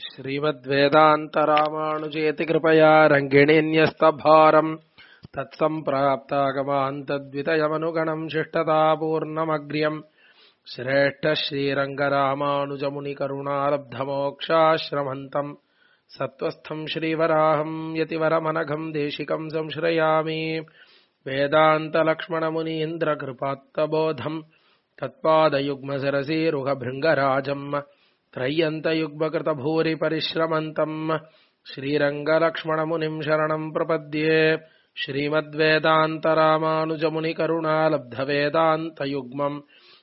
श्रीमद्वेदान्तरामानुजेति कृपया रङ्गिणीन्यस्तभारम् तत्सम्प्राप्तागमान् तद्वितयमनुगणम् शिष्टतापूर्णमग्र्यम् श्रेष्ठः श्रीरङ्गरामानुजमुनिकरुणालब्धमोक्षाश्रमन्तम् सत्त्वस्थम् श्रीवराहम् यतिवरमनघम् देशिकम् संश्रयामि वेदान्तलक्ष्मणमुनीन्द्रकृपात्तबोधम् तत्पादयुग्मसरसीरुहभृङ्गराजम् त्रय्यन्तयुग्मकृतभूरिपरिश्रमन्तम् श्रीरङ्गलक्ष्मणमुनिम् शरणम् प्रपद्ये श्रीमद्वेदान्तरामानुजमुनिकरुणालब्धवेदान्तयुग्मम्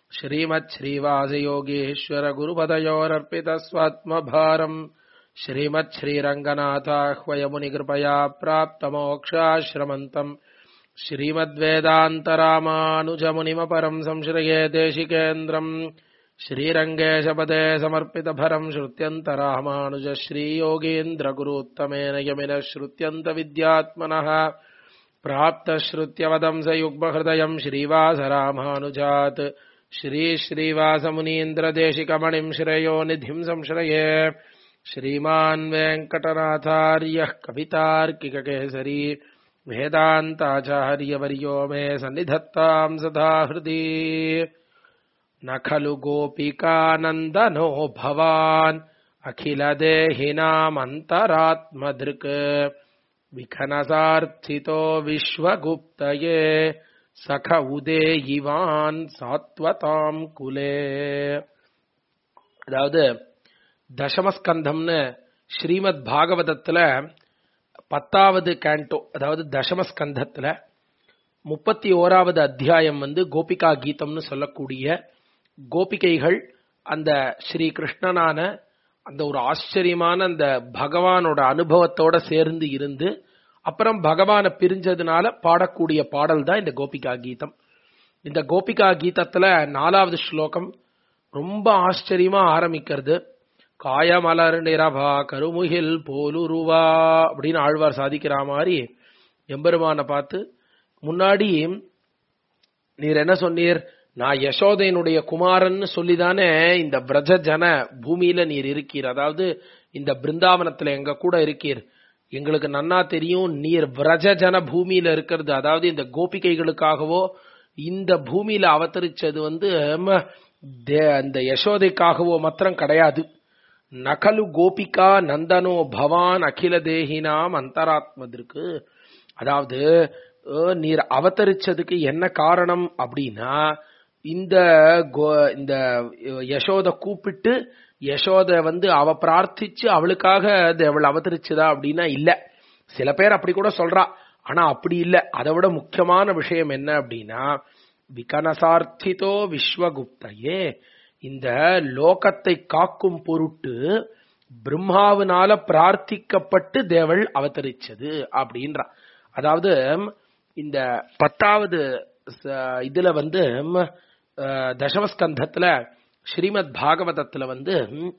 श्रीमच्छ्रीवासयोगीश्वरगुरुपदयोरर्पितस्वात्मभारम् श्रीमच्छ्रीरङ्गनाथाह्वयमुनिकृपया प्राप्तमोक्षाश्रमन्तम् श्रीमद्वेदान्तरामानुजमुनिमपरम् संश्रये देशिकेन्द्रम् श्रीरङ्गेशपदे समर्पितभरम् श्रुत्यन्तरामानुज श्रीयोगीन्द्रगुरुत्तमेन यमिनः श्रुत्यन्तविद्यात्मनः प्राप्तश्रुत्यवदम् स युग्महृदयम् श्रीवासरामानुजात् श्रीश्रीवासमुनीन्द्रदेशिकमणिम् श्रेयो निधिम् संश्रये श्रीमान् वेङ्कटनाथार्यः कवितार्किककेसरी वेदान्ताचार्यवर्यो मे सन्निधत्ताम् सदा हृदि न खलु गोपिकानन्दनो भवान् अखिलदेहिनामन्तरात्मधृक् विखनसार्थितो विश्वगुप्तये सख उदेयिवान् சாத்வதாம் குலே அதாவது தசமஸ்கந்தம்னு ஸ்ரீமத் பாகவதத்துல பத்தாவது கேண்டோ அதாவது தசமஸ்கந்தத்துல முப்பத்தி ஓராவது அத்தியாயம் வந்து கோபிகா கீதம்னு சொல்லக்கூடிய கோபிகைகள் அந்த ஸ்ரீ கிருஷ்ணனான அந்த ஒரு ஆச்சரியமான அந்த பகவானோட அனுபவத்தோட சேர்ந்து இருந்து அப்புறம் பகவானை பிரிஞ்சதுனால பாடக்கூடிய பாடல் தான் இந்த கோபிகா கீதம் இந்த கோபிகா கீதத்துல நாலாவது ஸ்லோகம் ரொம்ப ஆச்சரியமா ஆரம்பிக்கிறது காயமலர் நிறவா கருமுகில் போலுருவா அப்படின்னு ஆழ்வார் சாதிக்கிற மாதிரி எம்பெருமானை பார்த்து முன்னாடி நீர் என்ன சொன்னீர் நான் யசோதையினுடைய குமாரன்னு சொல்லிதானே இந்த பிரஜ ஜன பூமியில நீர் இருக்கீர் அதாவது இந்த பிருந்தாவனத்துல எங்க கூட இருக்கீர் எங்களுக்கு நன்னா தெரியும் நீர் விரஜ ஜன பூமியில இருக்கிறது அதாவது இந்த கோபிகைகளுக்காகவோ இந்த பூமியில அவதரிச்சது வந்து அந்த யசோதைக்காகவோ மாத்திரம் கிடையாது நகலு கோபிகா நந்தனோ பவான் அகில தேகினாம் அந்தராத்மதிற்கு அதாவது நீர் அவதரிச்சதுக்கு என்ன காரணம் அப்படின்னா இந்த இந்த யசோத கூப்பிட்டு யசோத வந்து அவ பிரார்த்திச்சு அவளுக்காக அவள் அவதரிச்சுதா அப்படின்னா இல்ல சில பேர் அப்படி கூட சொல்றா ஆனா அப்படி இல்ல அதை விட முக்கியமான விஷயம் என்ன அப்படின்னா விகனசார்த்திதோ விஸ்வகுப்தையே இந்த லோகத்தை காக்கும் பொருட்டு பிரம்மாவினால பிரார்த்திக்கப்பட்டு தேவள் அவதரிச்சது அப்படின்றா அதாவது இந்த பத்தாவது இதுல வந்து தசமஸ்கந்தத்துல ஸ்ரீமத் பாகவதத்துல வந்து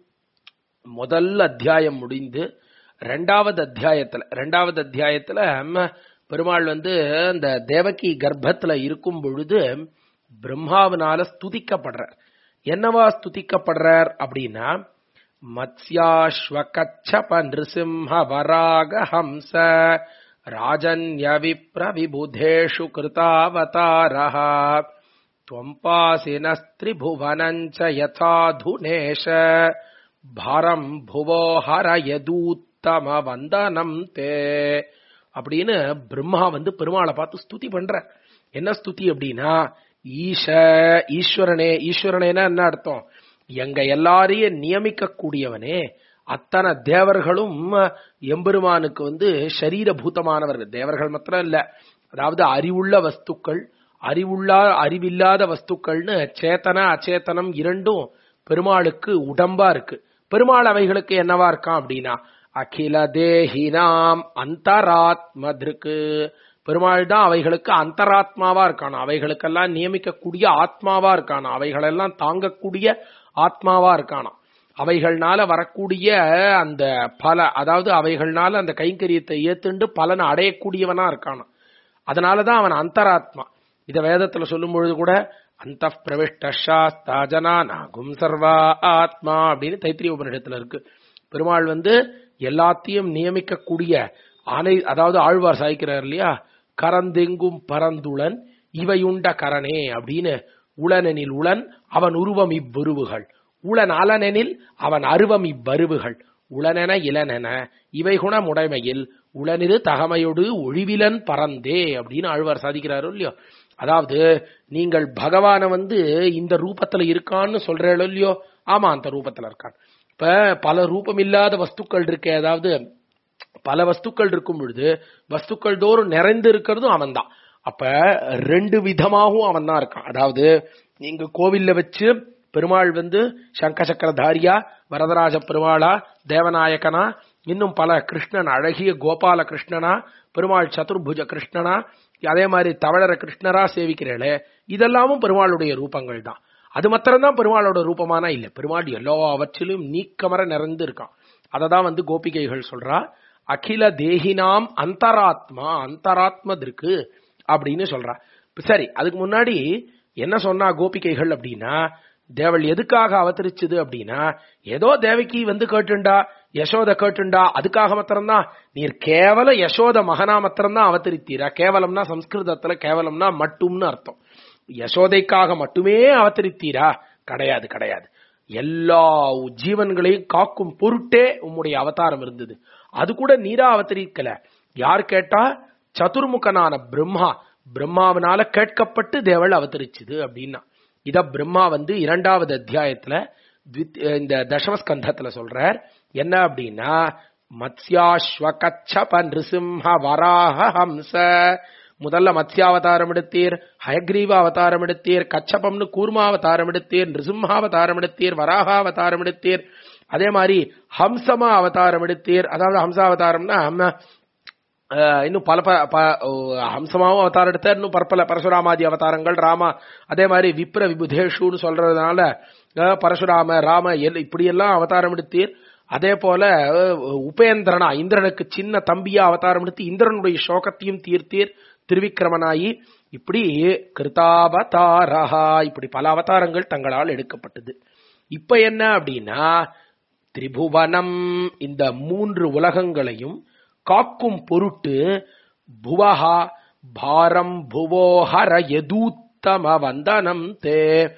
முதல் அத்தியாயம் முடிந்து ரெண்டாவது அத்தியாயத்துல ரெண்டாவது அத்தியாயத்துல பெருமாள் வந்து அந்த தேவகி கர்ப்பத்துல இருக்கும் பொழுது பிரம்மாவினால ஸ்துதிக்கப்படுறார் என்னவா ஸ்துதிக்கப்படுறார் அப்படின்னா மத்யாஸ்வகச்சப நிருசிம்ஹ வராக ஹம்ச ராஜன்ய விப்ர விபுதேஷு கிருதாவதாரः त्वम्पासिनस्त्रिभुवनञ्च यथाधुनेश பாரம் புவோ ஹரயதூத்தம வந்தனம் தே அப்படின்னு பிரம்மா வந்து பெருமாளை பார்த்து ஸ்துதி பண்ற என்ன ஸ்துதி அப்படின்னா ஈஷ ஈஸ்வரனே ஈஸ்வரனேனா என்ன அர்த்தம் எங்க எல்லாரையும் நியமிக்க கூடியவனே அத்தனை தேவர்களும் எம்பெருமானுக்கு வந்து சரீரபூதமானவர்கள் தேவர்கள் மாத்திரம் இல்ல அதாவது அறிவுள்ள வஸ்துக்கள் அறிவுள்ளா அறிவில்லாத வஸ்துக்கள்னு சேத்தன அச்சேதனம் இரண்டும் பெருமாளுக்கு உடம்பா இருக்கு பெருமாள் அவைகளுக்கு என்னவா இருக்கான் அப்படின்னா அகில தேஹினாம் அந்தராத்மதிருக்கு பெருமாள் தான் அவைகளுக்கு அந்தராத்மாவா இருக்கான அவைகளுக்கெல்லாம் நியமிக்கக்கூடிய ஆத்மாவா இருக்கான அவைகளெல்லாம் தாங்கக்கூடிய ஆத்மாவா இருக்கானா அவைகள்னால வரக்கூடிய அந்த பல அதாவது அவைகள்னால அந்த கைங்கரியத்தை ஏத்துண்டு பலனை அடையக்கூடியவனா இருக்கானா அதனாலதான் அவன் அந்தராத்மா இத வேதத்துல சொல்லும் பொழுது கூட அந்த பிரவிஷ்டாஸ்தாஜனா நாகும் சர்வா ஆத்மா அப்படின்னு தைத்திரிய உபனிஷத்துல இருக்கு பெருமாள் வந்து எல்லாத்தையும் நியமிக்கக்கூடிய அனை அதாவது ஆழ்வார் சாய்க்கிறார் இல்லையா கரந்தெங்கும் பரந்துளன் இவையுண்ட கரணே அப்படின்னு உளனெனில் உளன் அவன் உருவம் இவ்வருவுகள் உளன் அலனெனில் அவன் அருவம் இவ்வருவுகள் உளனென இளனென இவை குணமுடைமையில் உளனிரு தகமையொடு ஒழிவிலன் பறந்தே அப்படின்னு ஆழ்வார் சாதிக்கிறாரோ இல்லையோ அதாவது நீங்கள் பகவான வந்து இந்த ரூபத்துல இருக்கான்னு சொல்றீங்களோ இல்லையோ ஆமா அந்த ரூபத்துல இருக்கான் இப்ப பல ரூபம் இல்லாத வஸ்துக்கள் இருக்கே அதாவது பல வஸ்துக்கள் இருக்கும் பொழுது வஸ்துக்கள் தோறும் நிறைந்து இருக்கிறதும் அவன் தான் அப்ப ரெண்டு விதமாகவும் அவன் தான் இருக்கான் அதாவது நீங்க கோவில்ல வச்சு பெருமாள் வந்து சங்க சக்கரதாரியா வரதராஜ பெருமாளா தேவநாயகனா இன்னும் பல கிருஷ்ணன் அழகிய கோபால கிருஷ்ணனா பெருமாள் சதுர்புஜ கிருஷ்ணனா அதே மாதிரி தவழர கிருஷ்ணரா சேவிக்கிறீங்களே இதெல்லாமும் பெருமாளுடைய ரூபங்கள் தான் அது மாத்திரம்தான் பெருமாளோட ரூபமானா இல்ல பெருமாள் எல்லாவற்றிலும் நீக்கமர நிறைந்து இருக்கான் அததான் வந்து கோபிகைகள் சொல்றா அகில தேகினாம் அந்தராத்மா அந்தராத்ம திருக்கு அப்படின்னு சொல்றா சரி அதுக்கு முன்னாடி என்ன சொன்னா கோபிகைகள் அப்படின்னா தேவள் எதுக்காக அவதரிச்சுது அப்படின்னா ஏதோ தேவகி வந்து கேட்டுண்டா யசோத கேட்டுண்டா அதுக்காக மாத்திரம்தான் நீர் கேவல யசோத மகனா மாத்திரம்தான் அவதரித்தீரா கேவலம்னா சம்ஸ்கிருதத்துல கேவலம்னா மட்டும்னு அர்த்தம் யசோதைக்காக மட்டுமே அவதரித்தீரா கிடையாது கிடையாது எல்லா ஜீவன்களையும் காக்கும் பொருட்டே உம்முடைய அவதாரம் இருந்தது அது கூட நீரா அவதரிக்கல யார் கேட்டா சதுர்முகனான பிரம்மா பிரம்மாவினால கேட்கப்பட்டு தேவள் அவதரிச்சுது அப்படின்னா இத பிரம்மா வந்து இரண்டாவது அத்தியாயத்துல இந்த தசமஸ்கந்தத்துல சொல்றார் என்ன அப்படின்னா மத்யாஸ்வகச்சப நிருசிம்ஹ வராக ஹம்ச முதல்ல மத்யாவதாரம் எடுத்தீர் ஹயக்ரீவ அவதாரம் எடுத்தீர் கச்சபம்னு கூர்மாவதாரம் எடுத்தீர் நிருசிம்ஹாவதாரம் எடுத்தீர் வராகாவதாரம் எடுத்தீர் அதே மாதிரி ஹம்சமா அவதாரம் எடுத்தீர் அதாவது ஹம்சாவதாரம்னா இன்னும் பல ஹம்சமாவும் அவதாரம் எடுத்தார் இன்னும் பற்பல பரசுராமாதி அவதாரங்கள் ராமா அதே மாதிரி விப்ர விபுதேஷுன்னு சொல்றதுனால பரசுராம ராம இப்படி எல்லாம் அவதாரம் எடுத்தீர் அதே போல உபேந்திரனா இந்திரனுக்கு சின்ன தம்பியா அவதாரம் எடுத்து இந்திரனுடைய சோகத்தையும் தீர்த்தீர் திருவிக்கிரமனாயி இப்படி கிருதாவதாரஹா இப்படி பல அவதாரங்கள் தங்களால் எடுக்கப்பட்டது இப்ப என்ன அப்படின்னா திரிபுவனம் இந்த மூன்று உலகங்களையும் காக்கும் பொருட்டு புவஹா பாரம் புவோஹர எதூத்தம வந்தனம் தே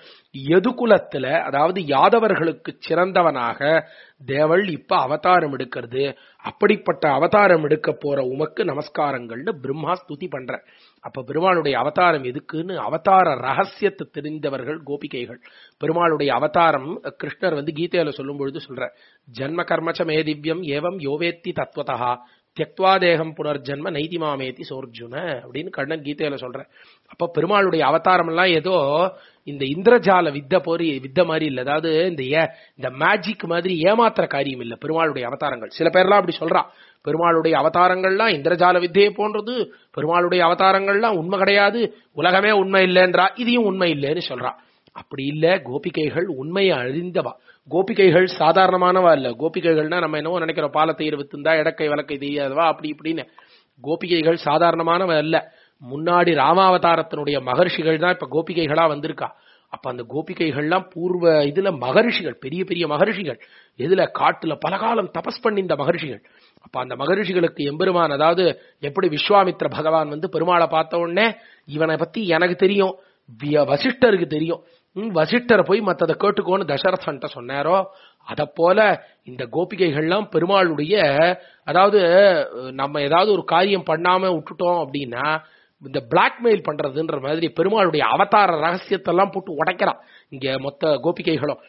எதுகுலத்துல அதாவது யாதவர்களுக்கு சிறந்தவனாக தேவள் இப்ப அவதாரம் எடுக்கிறது அப்படிப்பட்ட அவதாரம் எடுக்க போற உமக்கு நமஸ்காரங்கள்னு பிரம்மா ஸ்துதி பண்ற அப்ப பெருமாளுடைய அவதாரம் எதுக்குன்னு அவதார ரகசியத்தை தெரிந்தவர்கள் கோபிகைகள் பெருமாளுடைய அவதாரம் கிருஷ்ணர் வந்து கீதையில சொல்லும் பொழுது சொல்ற ஜன்ம கர்மச்ச மே திவ்யம் ஏவம் யோவேத்தி தத்வதா தியக்வா தேகம் புனர்ஜன்ம நைதிமாமேதி சோர்ஜுன அப்படின்னு கண்ணன் கீதையில சொல்ற அப்ப பெருமாளுடைய அவதாரம் எல்லாம் ஏதோ இந்த இந்திரஜால வித்த போரி வித்த மாதிரி இல்ல அதாவது இந்த இந்த மேஜிக் மாதிரி ஏமாத்துற காரியம் இல்ல பெருமாளுடைய அவதாரங்கள் சில பேர்லாம் அப்படி சொல்றா பெருமாளுடைய அவதாரங்கள்லாம் இந்திரஜால வித்தையை போன்றது பெருமாளுடைய அவதாரங்கள்லாம் உண்மை கிடையாது உலகமே உண்மை இல்லைன்றா இதையும் உண்மை இல்லைன்னு சொல்றா அப்படி இல்ல கோபிகைகள் உண்மையை அறிந்தவா கோபிகைகள் சாதாரணமானவா இல்ல கோபிகைகள்னா நம்ம என்னவோ நினைக்கிறோம் பாலத்தை இருபத்திருந்தா இடக்கை வழக்கை தெரியாதவா அப்படி இப்படின்னு கோபிகைகள் சாதாரணமானவ அல்ல முன்னாடி ராமாவதாரத்தினுடைய மகர்ஷிகள் தான் இப்ப கோபிகைகளா வந்திருக்கா அப்ப அந்த கோபிகைகள்லாம் பூர்வ இதுல மகர்ஷிகள் பெரிய பெரிய மகர்ஷிகள் எதுல காட்டுல பலகாலம் தபஸ் பண்ணி இந்த மகர்ஷிகள் அப்ப அந்த மகர்ஷிகளுக்கு எம்பெருமான் அதாவது எப்படி விஸ்வாமித்ர பகவான் வந்து பெருமாளை பார்த்த உடனே இவனை பத்தி எனக்கு தெரியும் வசிஷ்டருக்கு தெரியும் வசிஷ்டரை போய் மத்ததை கேட்டுக்கோன்னு தசரதன்ட்ட சொன்னாரோ அத போல இந்த கோபிகைகள்லாம் பெருமாளுடைய அதாவது நம்ம ஏதாவது ஒரு காரியம் பண்ணாம விட்டுட்டோம் அப்படின்னா இந்த பிளாக்மெயில் பண்றதுன்ற மாதிரி பெருமாளுடைய அவதார ரகசியத்தெல்லாம் போட்டு உடைக்கிறான் இங்க மொத்த கோபிகைகளும்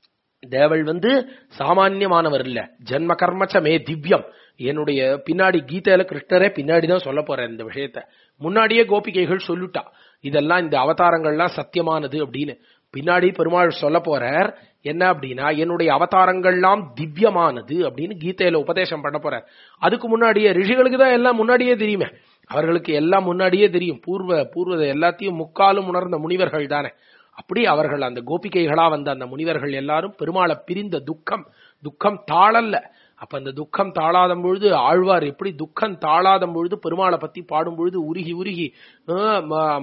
தேவள் வந்து சாமான்யமானவர் இல்ல ஜென்ம கர்மச்ச மே திவ்யம் என்னுடைய பின்னாடி கீதையில கிருஷ்ணரே பின்னாடி தான் சொல்ல போறேன் இந்த விஷயத்த முன்னாடியே கோபிகைகள் சொல்லிட்டா இதெல்லாம் இந்த அவதாரங்கள்லாம் சத்தியமானது அப்படின்னு பின்னாடி பெருமாள் சொல்ல போறார் என்ன அப்படின்னா என்னுடைய அவதாரங்கள்லாம் திவ்யமானது அப்படின்னு கீதையில உபதேசம் பண்ண போறார் அதுக்கு முன்னாடியே ரிஷிகளுக்கு தான் எல்லாம் முன்னாடியே தெரியுமே அவர்களுக்கு எல்லாம் முன்னாடியே தெரியும் பூர்வ பூர்வ எல்லாத்தையும் முக்காலும் உணர்ந்த முனிவர்கள் தானே அப்படி அவர்கள் அந்த கோபிகைகளா வந்த அந்த முனிவர்கள் எல்லாரும் பெருமாளை பிரிந்த துக்கம் துக்கம் தாழல்ல அப்ப அந்த துக்கம் தாழாத பொழுது ஆழ்வார் எப்படி துக்கம் தாழாத பொழுது பெருமாளை பத்தி பாடும் பொழுது உருகி உருகி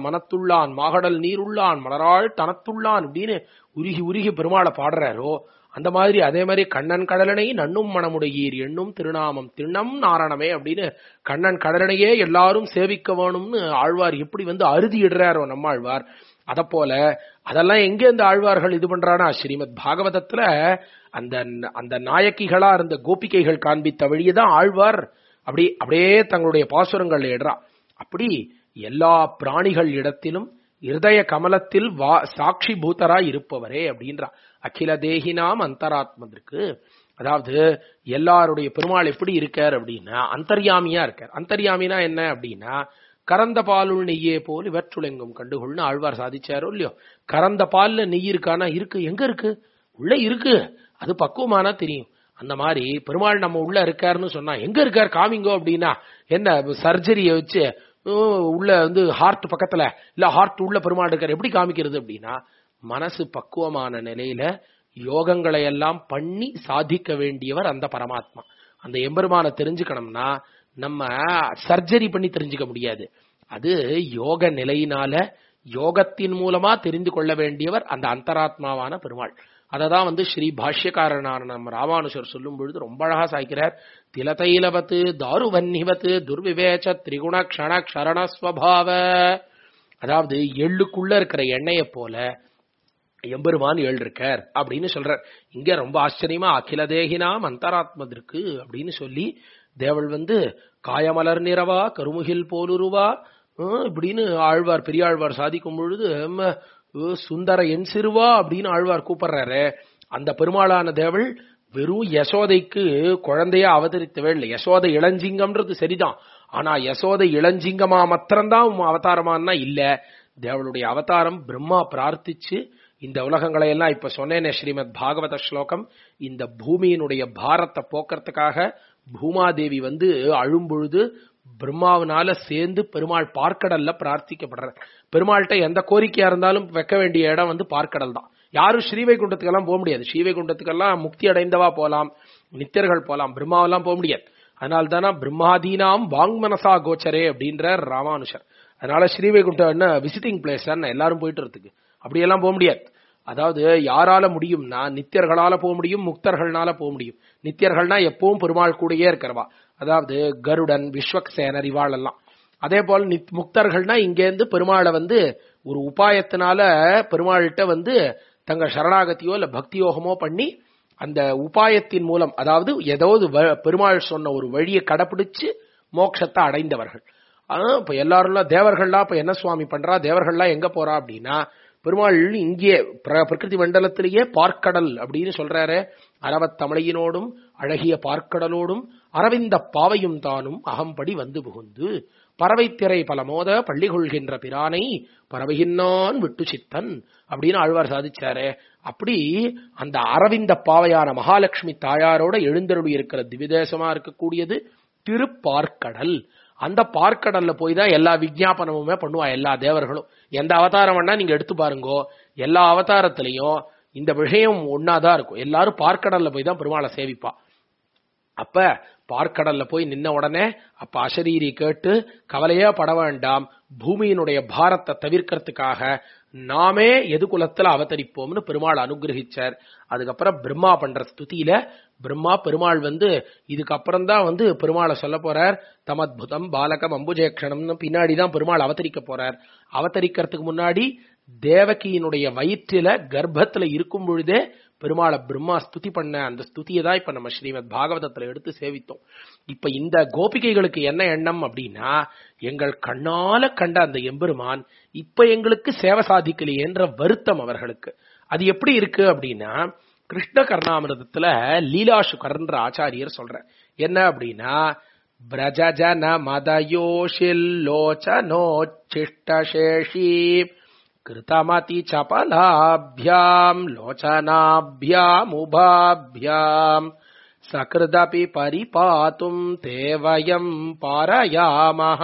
மனத்துள்ளான் மாகடல் நீருள்ளான் மலராள் தனத்துள்ளான் அப்படின்னு உருகி உருகி பெருமாளை பாடுறாரோ அந்த மாதிரி அதே மாதிரி கண்ணன் கடலனை நன்னும் மனமுடையீர் எண்ணும் திருநாமம் திண்ணம் நாரணமே அப்படின்னு கண்ணன் கடலனையே எல்லாரும் சேவிக்க வேணும்னு ஆழ்வார் எப்படி வந்து அறுதி இடுறாரோ நம்ம ஆழ்வார் அத போல அதெல்லாம் எங்க இந்த ஆழ்வார்கள் இது பண்றானா ஸ்ரீமத் பாகவதத்துல அந்த அந்த நாயக்கிகளா இருந்த கோபிகைகள் காண்பித்த வழியதான் ஆழ்வார் அப்படி அப்படியே தங்களுடைய பாசுரங்கள் இடுறா அப்படி எல்லா பிராணிகள் இடத்திலும் இருதய கமலத்தில் வா சாட்சி பூதரா இருப்பவரே அப்படின்றா அகில தேகினாம் அந்தராத்மதற்கு அதாவது எல்லாருடைய பெருமாள் எப்படி இருக்கார் அப்படின்னா அந்தர்யாமியா இருக்கார் அந்தர்யாமினா என்ன அப்படின்னா கறந்த பாலுள் நெய்யே போல் இவற்றுலெங்கும் கண்டுகொள்னு ஆழ்வார் சாதிச்சாரோ இல்லையோ கறந்த பால்ல நெய் இருக்கானா இருக்கு எங்க இருக்கு உள்ள இருக்கு அது பக்குவமானா தெரியும் அந்த மாதிரி பெருமாள் நம்ம உள்ள இருக்காருன்னு சொன்னா எங்க இருக்கார் காமிங்கோ அப்படின்னா என்ன சர்ஜரியை வச்சு உம், உள்ள வந்து ஹார்ட் பக்கத்துல இல்ல ஹார்ட் உள்ள பெருமாள் இருக்கார் எப்படி காமிக்கிறது அப்படின்னா மனசு பக்குவமான நிலையில யோகங்களை எல்லாம் பண்ணி சாதிக்க வேண்டியவர் அந்த பரமாத்மா அந்த எம்பெருமானை தெரிஞ்சுக்கணும்னா நம்ம சர்ஜரி பண்ணி தெரிஞ்சுக்க முடியாது அது யோக நிலையினால யோகத்தின் மூலமா தெரிந்து கொள்ள வேண்டியவர் அந்த அந்தராத்மாவான பெருமாள் அததான் வந்து ஸ்ரீ பாஷ்யக்காரனான நம்ம ராமானுஷர் சொல்லும் பொழுது ரொம்ப அழகா சாய்க்கிறார் திலதைலவத்து தாருவன்னிவத்து துர்விவேச்ச திரிகுண க்ஷண க்ஷரணஸ்வபாவ அதாவது எள்ளுக்குள்ள இருக்கிற எண்ணெயை போல எம்பெருமான் ஏழு இருக்கார் அப்படின்னு சொல்றார் இங்க ரொம்ப ஆச்சரியமா அகில தேகினாம் அந்தராத்மதிற்கு அப்படின்னு சொல்லி தேவள் வந்து காயமலர் நிறவா கருமுகில் போலுருவா ஹம், இப்படின்னு ஆழ்வார் பெரியாழ்வார் சாதிக்கும் பொழுது ஹம், ஓ, சுந்தர என் சிறுவா அப்படின்னு ஆழ்வார் கூப்பிடுறாரு அந்த பெருமாளான தேவள் வெறும் யசோதைக்கு குழந்தையா அவதரித்தவே இல்லை யசோதை இளஞ்சிங்கம்ன்றது சரிதான் ஆனா யசோதை இளஞ்சிங்கமா மாத்திரம்தான் உம் அவதாரமான்னா இல்ல தேவளுடைய அவதாரம் பிரம்மா பிரார்த்திச்சு இந்த உலகங்களை எல்லாம் இப்ப சொன்னேனே ஸ்ரீமத் பாகவத ஸ்லோகம் இந்த பூமியினுடைய பாரத்தை போக்குறதுக்காக பூமாதேவி வந்து அழும்பொழுது பிரம்மாவினால சேர்ந்து பெருமாள் பார்க்கடல்ல பிரார்த்திக்கப்படுற பெருமாள்கிட்ட எந்த கோரிக்கையா இருந்தாலும் வைக்க வேண்டிய இடம் வந்து பார்க்கடல் தான் யாரும் ஸ்ரீவைகுண்டத்துக்கெல்லாம் போக முடியாது ஸ்ரீவைகுண்டத்துக்கெல்லாம் முக்தி அடைந்தவா போலாம் நித்தியர்கள் போலாம் பிரம்மாவெல்லாம் போக முடியாது அதனால தானே பிரம்மாதீனாம் வாங்மனசா கோச்சரே அப்படின்ற ராமானுஷர் அதனால ஸ்ரீவைகுண்டம் என்ன விசிட்டிங் பிளேஸ் எல்லாரும் போயிட்டு வரதுக்கு அப்படியெல்லாம் போக முடியாது அதாவது யாரால முடியும்னா நித்தியர்களால போக முடியும் முக்தர்கள்னால போக முடியும் நித்தியர்கள்னா எப்பவும் பெருமாள் கூடயே இருக்கிறவா அதாவது கருடன் விஸ்வக்சேனர் இவாள் எல்லாம் அதே போல நித் முக்தர்கள்னா இங்கேருந்து பெருமாளை வந்து ஒரு உபாயத்தினால பெருமாள்கிட்ட வந்து தங்க சரணாகதியோ இல்ல பக்தி யோகமோ பண்ணி அந்த உபாயத்தின் மூலம் அதாவது ஏதாவது வ- பெருமாள் சொன்ன ஒரு வழியை கடைபிடிச்சு மோட்சத்தை அடைந்தவர்கள் ஆனா இப்ப எல்லாரும் தேவர்கள்லாம் இப்ப என்ன சுவாமி பண்றா தேவர்கள்லாம் எங்க போறா அப்படின்னா பெருமாள் இங்கே பிர- பிரகிருதி மண்டலத்திலேயே பார்க்கடல் அப்படின்னு சொல்றாரு அரவத் தமிழையினோடும் அழகிய பார்க்கடலோடும் அரவிந்த பாவையும் தானும் அகம்படி வந்து புகுந்து பறவைத்திரை பல மோத பள்ளி கொள்கின்ற பிரானை பறவையின்னான் விட்டு சித்தன் அப்படின்னு ஆழ்வார் சாதிச்சாரே அப்படி அந்த அரவிந்த பாவையான மகாலட்சுமி தாயாரோட எழுந்தருளி இருக்கிற திவிதேசமா இருக்கக்கூடியது திருப்பார்க்கடல் அந்த பார்க்கடல்ல போய் தான் எல்லா விஞ்ஞாபனமுமே பண்ணுவா எல்லா தேவர்களும் எந்த அவதாரம் வேணா நீங்க எடுத்து பாருங்கோ எல்லா அவதாரத்திலையும் இந்த விஷயம் ஒன்னாதான் இருக்கும் எல்லாரும் பார்க்கடல்ல போய் தான் பெருமாளை சேவிப்பா அப்ப பார்க்கடல்ல போய் நின்ன உடனே அப்ப அசரீரி கேட்டு கவலையே பட வேண்டாம் பூமியினுடைய பாரத்தை தவிர்க்கிறதுக்காக நாமே எது குலத்துல அவதரிப்போம்னு பெருமாள் அனுகிரகிச்சார் அதுக்கப்புறம் பிரம்மா பண்ற ஸ்துதியில பிரம்மா பெருமாள் வந்து இதுக்கப்புறம் தான் வந்து பெருமாளை சொல்ல போறார் தமத்புதம் பாலகம் அம்புஜேக்ஷணம்னு பின்னாடி தான் பெருமாள் அவதரிக்க போறார் அவதரிக்கிறதுக்கு முன்னாடி தேவகியினுடைய வயிற்றில கர்ப்பத்துல இருக்கும் பொழுதே பெருமாளை பிரம்மா ஸ்துதி பண்ண அந்த ஸ்துதியை தான் இப்ப நம்ம ஸ்ரீமத் பாகவதத்துல எடுத்து சேவித்தோம் இப்ப இந்த கோபிகைகளுக்கு என்ன எண்ணம் அப்படின்னா எங்கள் கண்ணால கண்ட அந்த எம்பெருமான் இப்ப எங்களுக்கு சேவை சாதிக்கலையேன்ற வருத்தம் அவர்களுக்கு அது எப்படி இருக்கு அப்படின்னா கிருஷ்ண கர்ணாமிரதத்துல லீலாசுகர்ன்ற ஆச்சாரியர் சொல்ற என்ன அப்படின்னா பிரஜஜன மதயோஷில்லோச்சனோச்சிஷ்டசேஷி கிருதமதி சபலாபியாம் லோச்சனாபியாமுபாபியாம் சகிருதபி பரிபாத்தும் தேவயம் பாரயாமஹ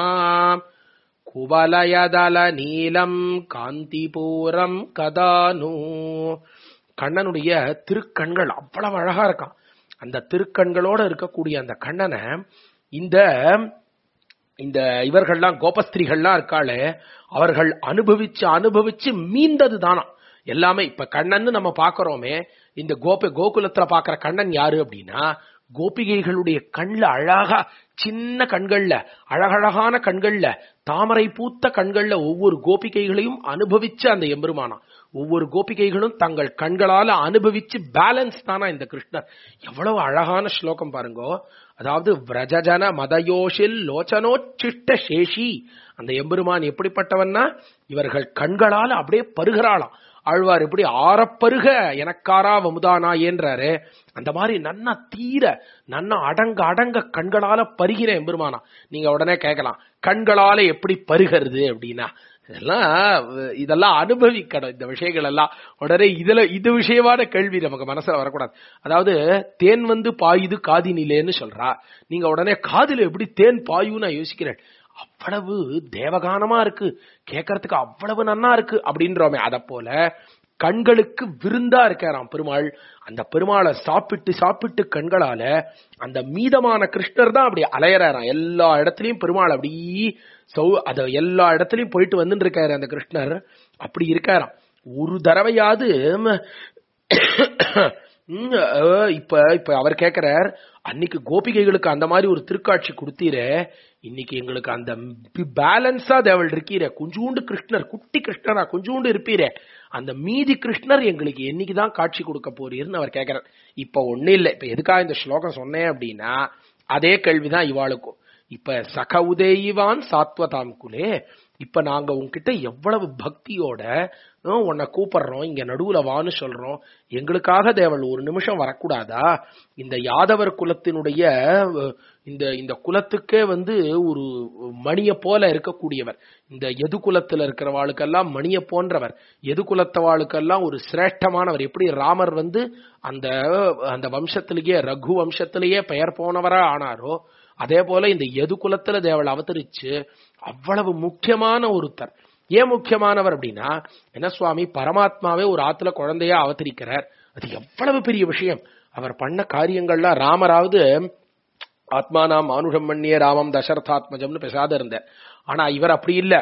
குவலயதல நீலம் காந்திபூரம் கதானு கண்ணனுடைய திருக்கண்கள் அவ்வளவு அழகா இருக்கான் அந்த திருக்கண்களோட இருக்கக்கூடிய அந்த கண்ணனை இந்த இந்த இவர்கள்லாம் கோபஸ்திரிகள்லாம் இருக்காளே அவர்கள் அனுபவிச்சு அனுபவிச்சு மீண்டது தானா எல்லாமே இப்ப கண்ணன்னு நம்ம பாக்குறோமே இந்த கோப கோகுலத்துல பாக்குற கண்ணன் யாரு அப்படின்னா கோபிகைகளுடைய கண்ல அழகா சின்ன கண்கள்ல அழகழகான கண்கள்ல தாமரை பூத்த கண்கள்ல ஒவ்வொரு கோபிகைகளையும் அனுபவிச்சு அந்த எம்பெருமானா ஒவ்வொரு கோபிகைகளும் தங்கள் கண்களால அனுபவிச்சு பேலன்ஸ் தானா இந்த கிருஷ்ணர் எவ்வளவு அழகான ஸ்லோகம் பாருங்கோ அதாவது விரஜஜன மதயோஷில் லோச்சனோச்சிஷ்ட சேஷி அந்த எம்பெருமான் எப்படிப்பட்டவன்னா இவர்கள் கண்களால அப்படியே பருகிறாளாம் ஆழ்வார் எப்படி ஆரப்பருக எனக்காரா வமுதானா என்றாரு அந்த மாதிரி நன்னா தீர நன்னா அடங்க அடங்க கண்களால பருகிற எம்பெருமானா நீங்க உடனே கேட்கலாம் கண்களால எப்படி பருகிறது அப்படின்னா இதெல்லாம் இதெல்லாம் அனுபவிக்கணும் இந்த விஷயங்கள் எல்லாம் உடனே இதுல இது விஷயமான கேள்வி நமக்கு மனசுல வரக்கூடாது அதாவது தேன் வந்து பாயுது காதினிலேன்னு சொல்றா நீங்க உடனே காதுல எப்படி தேன் பாயும் நான் யோசிக்கிறேன் அவ்வளவு தேவகானமா இருக்கு கேட்கறதுக்கு அவ்வளவு நன்னா இருக்கு அப்படின்றோமே அத போல கண்களுக்கு விருந்தா இருக்காராம் பெருமாள் அந்த பெருமாளை சாப்பிட்டு சாப்பிட்டு கண்களால அந்த மீதமான கிருஷ்ணர் தான் அப்படி அலையறாராம் எல்லா இடத்துலயும் பெருமாள் அப்படி சௌ அத எல்லா இடத்துலயும் போயிட்டு வந்துட்டு இருக்காரு அந்த கிருஷ்ணர் அப்படி இருக்காராம் ஒரு தடவையாவது ம், அஹ், இப்ப இப்ப அவர் கேக்குறார் அன்னைக்கு கோபிகைகளுக்கு அந்த மாதிரி ஒரு திருக்காட்சி கொடுத்தீரே இன்னைக்கு எங்களுக்கு அந்த பேலன்ஸா தேவல் இருக்கீரே கொஞ்சூண்டு கிருஷ்ணர் குட்டி கிருஷ்ணரா கொஞ்சூண்டு இருப்பீரே அந்த மீதி கிருஷ்ணர் எங்களுக்கு என்னைக்குதான் காட்சி கொடுக்க போறீர்னு அவர் கேக்குறார் இப்ப ஒண்ணு இல்ல இப்ப எதுக்காக இந்த ஸ்லோகம் சொன்னேன் அப்படின்னா அதே கேள்விதான் இவாளுக்கும் இப்ப சக உதேயிவான் சாத்வதாம் குலே இப்ப நாங்க உன்கிட்ட எவ்வளவு பக்தியோட ஹம், உன்னை கூப்பிடுறோம் இங்க நடுவுல வான்னு சொல்றோம் எங்களுக்காக தேவள் ஒரு நிமிஷம் வரக்கூடாதா இந்த யாதவர் குலத்தினுடைய அஹ், இந்த இந்த குலத்துக்கே வந்து ஒரு மணிய போல இருக்கக்கூடியவர் இந்த எது குலத்துல இருக்கிறவாளுக்கெல்லாம் மணிய போன்றவர் எது குலத்தவாளுக்கெல்லாம் ஒரு சிரேஷ்டமானவர் எப்படி ராமர் வந்து அந்த அந்த வம்சத்திலேயே ரகு வம்சத்திலேயே பெயர் போனவரா ஆனாரோ அதே போல இந்த எது குலத்துல தேவள் அவதரிச்சு அவ்வளவு முக்கியமான ஒருத்தர் ஏன் முக்கியமானவர் அப்படின்னா என்ன சுவாமி பரமாத்மாவே ஒரு ஆத்துல குழந்தையா அவதரிக்கிறார் அது எவ்வளவு பெரிய விஷயம் அவர் பண்ண காரியங்கள்லாம் ராமராவது ஆத்மானாம் மானுஷம் பண்ணிய ராமம் தசரதாத்மஜம்னு பேசாத இருந்தார் ஆனா இவர் அப்படி இல்ல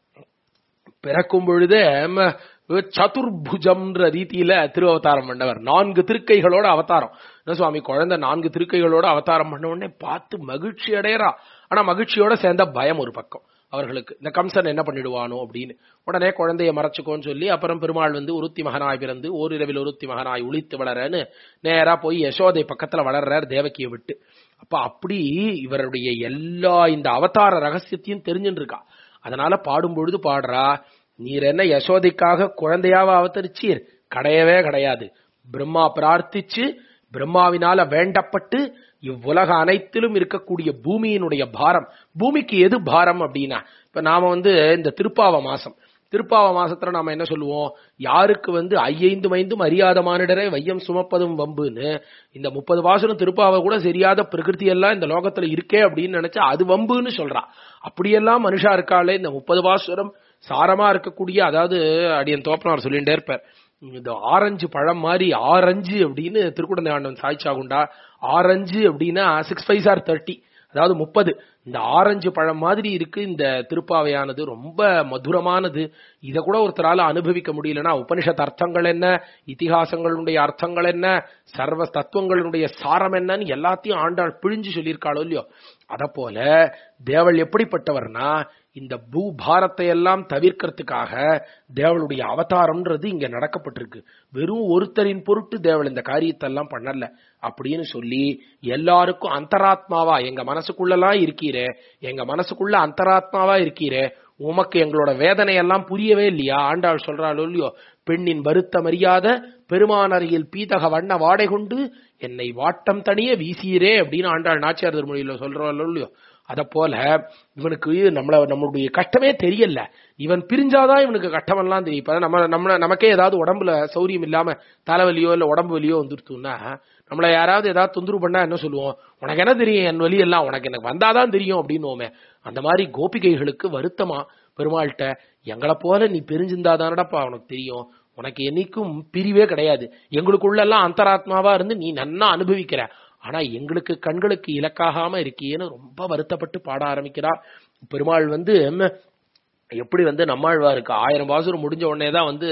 பிறக்கும் பொழுதே ம, சதுர்புஜம்ன்ற ரீதியில திருவவதாரம் பண்ணவர் நான்கு திருக்கைகளோட அவதாரம் என்ன சுவாமி குழந்தை நான்கு திருக்கைகளோட அவதாரம் பண்ண உடனே பார்த்து மகிழ்ச்சி அடையறா ஆனா மகிழ்ச்சியோட சேர்ந்த பயம் ஒரு பக்கம் அவர்களுக்கு இந்த கம்சன் என்ன பண்ணிடுவானோ அப்படின்னு உடனே குழந்தைய மறைச்சுக்கோன்னு சொல்லி அப்புறம் பெருமாள் வந்து உருத்தி மகனாய் பிறந்து ஓரிரவில் உருத்தி மகனாய் உளித்து வளரன்னு நேரா போய் யசோதை பக்கத்துல வளர்றார் தேவகியை விட்டு அப்ப அப்படி இவருடைய எல்லா இந்த அவதார ரகசியத்தையும் தெரிஞ்சுட்டு இருக்கா அதனால பாடும் பொழுது பாடுறா நீர் என்ன யசோதைக்காக குழந்தையாவ அவதரிச்சீர் கிடையவே கிடையாது பிரம்மா பிரார்த்திச்சு பிரம்மாவினால வேண்டப்பட்டு இவ்வுலக அனைத்திலும் இருக்கக்கூடிய பூமியினுடைய பாரம் பூமிக்கு எது பாரம் அப்படின்னா இப்ப நாம வந்து இந்த திருப்பாவ மாசம் திருப்பாவ மாசத்துல நாம என்ன சொல்லுவோம் யாருக்கு வந்து ஐயைந்து மைந்தும் அறியாத மானிடரே வையம் சுமப்பதும் வம்புன்னு இந்த முப்பது வாசனம் திருப்பாவ கூட சரியாத பிரகிருதி எல்லாம் இந்த லோகத்துல இருக்கே அப்படின்னு நினைச்சா அது வம்புன்னு சொல்றா அப்படியெல்லாம் மனுஷா இருக்காளே இந்த முப்பது வாசனம் சாரமா இருக்கக்கூடிய அதாவது அடியன் தோப்பனார் சொல்லிட்டே இருப்பார் இந்த ஆரஞ்சு பழம் மாதிரி ஆரஞ்சு அப்படின்னு திருக்குடந்தை ஆண்டவன் சாய்ச்சாகுண்டா ஆரஞ்சு அப்படின்னா சிக்ஸ் ஃபைவ் ஆர் தேர்ட்டி அதாவது முப்பது இந்த ஆரஞ்சு பழம் மாதிரி இருக்கு இந்த திருப்பாவையானது ரொம்ப மதுரமானது இத கூட ஒருத்தரால அனுபவிக்க முடியலன்னா உபனிஷத் அர்த்தங்கள் என்ன இதிகாசங்களுடைய அர்த்தங்கள் என்ன சர்வ தத்துவங்களுடைய சாரம் என்னன்னு எல்லாத்தையும் ஆண்டாள் பிழிஞ்சு சொல்லியிருக்காளோ இல்லையோ அத போல தேவள் எப்படிப்பட்டவர்னா இந்த பூ பாரத்தை எல்லாம் தவிர்க்கிறதுக்காக தேவளுடைய அவதாரம்ன்றது இங்க நடக்கப்பட்டிருக்கு வெறும் ஒருத்தரின் பொருட்டு தேவள் இந்த காரியத்தை எல்லாம் பண்ணல அப்படின்னு சொல்லி எல்லாருக்கும் அந்தராத்மாவா எங்க மனசுக்குள்ளலாம் இருக்கீரே எங்க மனசுக்குள்ள அந்தராத்மாவா இருக்கீரே உமக்கு எங்களோட வேதனை எல்லாம் புரியவே இல்லையா ஆண்டாள் சொல்றாளோ இல்லையோ பெண்ணின் வருத்தம் அறியாத பெருமானரையில் பீதக வண்ண வாடை கொண்டு என்னை வாட்டம் தனிய வீசியரே அப்படின்னு ஆண்டாள் நாச்சியார் திருமொழியில சொல்றாளோ இல்லையோ அத போல இவனுக்கு நம்மள நம்மளுடைய கஷ்டமே தெரியல இவன் பிரிஞ்சாதான் இவனுக்கு கஷ்டமெல்லாம் தெரியும் இப்ப நம்ம நம்ம நமக்கே ஏதாவது உடம்புல சௌரியம் இல்லாம தலைவலியோ இல்ல உடம்பு வலியோ வந்துருத்துன்னா நம்மள யாராவது ஏதாவது தொந்தரவு பண்ணா என்ன சொல்லுவோம் உனக்கு என்ன தெரியும் என் வலி எல்லாம் உனக்கு எனக்கு வந்தாதான் தெரியும் அப்படின்னுவோமே அந்த மாதிரி கோபிகைகளுக்கு வருத்தமா பெருமாள்கிட்ட எங்களை போல நீ பிரிஞ்சிருந்தாதானடப்பா உனக்கு தெரியும் உனக்கு என்னைக்கும் பிரிவே கிடையாது எங்களுக்குள்ள எல்லாம் அந்தராத்மாவா இருந்து நீ நன்னா அனுபவிக்கிற ஆனா எங்களுக்கு கண்களுக்கு இலக்காகாம இருக்கியேன்னு ரொம்ப வருத்தப்பட்டு பாட ஆரம்பிக்கிறா பெருமாள் வந்து ம், எப்படி வந்து நம்மாழ்வாருக்கு ஆயிரம் வாசூர் முடிஞ்ச உடனே தான் வந்து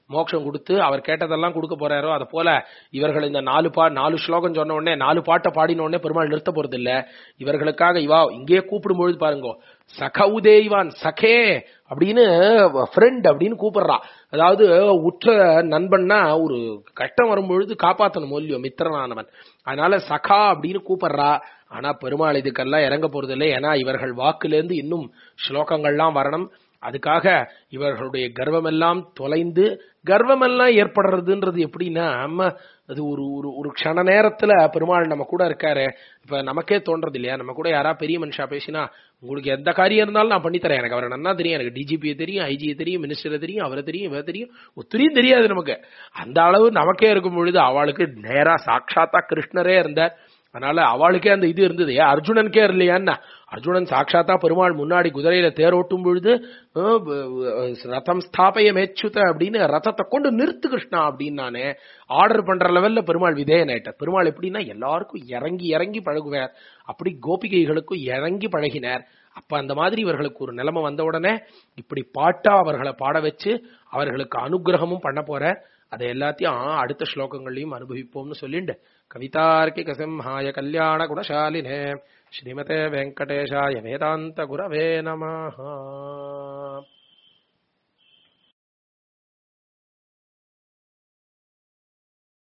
மோட்சம் கொடுத்து அவர் கேட்டதெல்லாம் கொடுக்க போறாரோ அதை போல இவர்கள் இந்த நாலு பா நாலு ஸ்லோகம் சொன்ன உடனே நாலு பாட்டை பாடின உடனே பெருமாள் நிறுத்த போறது இல்ல இவர்களுக்காக இவா இங்கே கூப்பிடும் பொழுது பாருங்க சக உதேவான் சகே அப்படின்னு ஃப்ரெண்ட் அப்படின்னு கூப்பிடுறா அதாவது உற்ற நண்பன்னா ஒரு கஷ்டம் வரும்பொழுது காப்பாத்தணும் மூலியம் மித்திரனானவன் அதனால சகா அப்படின்னு கூப்பிடுறா ஆனா பெருமாள் இதுக்கெல்லாம் இறங்க போறது இல்லை ஏன்னா இவர்கள் வாக்குலேருந்து இன்னும் ஸ்லோகங்கள்லாம் வரணும் அதுக்காக இவர்களுடைய கர்வமெல்லாம் தொலைந்து கர்வமெல்லாம் ஏற்படுறதுன்றது எப்படின்னா நம்ம அது ஒரு ஒரு ஒரு க்ஷண நேரத்துல பெருமாள் நம்ம கூட இருக்காரு இப்ப நமக்கே தோன்றது இல்லையா நம்ம கூட யாரா பெரிய மனுஷா பேசினா உங்களுக்கு எந்த காரியம் இருந்தாலும் நான் பண்ணித்தரேன் எனக்கு அவரை நன்னா தெரியும் எனக்கு டிஜிபியை தெரியும் ஐஜியை தெரியும் மினிஸ்டரை தெரியும் அவரை தெரியும் இவரை தெரியும் ஒத்திரியும் தெரியாது நமக்கு அந்த அளவு நமக்கே இருக்கும் பொழுது அவளுக்கு நேரா சாட்சாத்தா கிருஷ்ணரே இருந்தார் அதனால அவளுக்கே அந்த இது இருந்தது ஏன் அர்ஜுனனுக்கே இல்லையான்னா அர்ஜுனன் சாட்சாத்தா பெருமாள் முன்னாடி குதிரையில தேரோட்டும் பொழுது அஹ், அஹ், ரதம் ஸ்தாபய மேச்சுத அப்படின்னு ரதத்தை கொண்டு நிறுத்து கிருஷ்ணா அப்படின்னு நானே ஆர்டர் பண்ற லெவல்ல பெருமாள் விதேயனாயிட்டார் பெருமாள் எப்படின்னா எல்லாருக்கும் இறங்கி இறங்கி பழகுவார் அப்படி கோபிகைகளுக்கும் இறங்கி பழகினார் அப்ப அந்த மாதிரி இவர்களுக்கு ஒரு நிலைமை வந்த உடனே இப்படி பாட்டா அவர்களை பாட வச்சு அவர்களுக்கு அனுகிரகமும் பண்ண போற அதை எல்லாத்தையும் ஆ, அடுத்த ஸ்லோகங்களையும் அனுபவிப்போம்னு சொல்லிண்டு கவிதார்க்கிக சிம்ஹாய கல்யாண குணசாலினே ஸ்ரீமதே வெங்கடேஷாய வேதாந்த குரவே நமஹா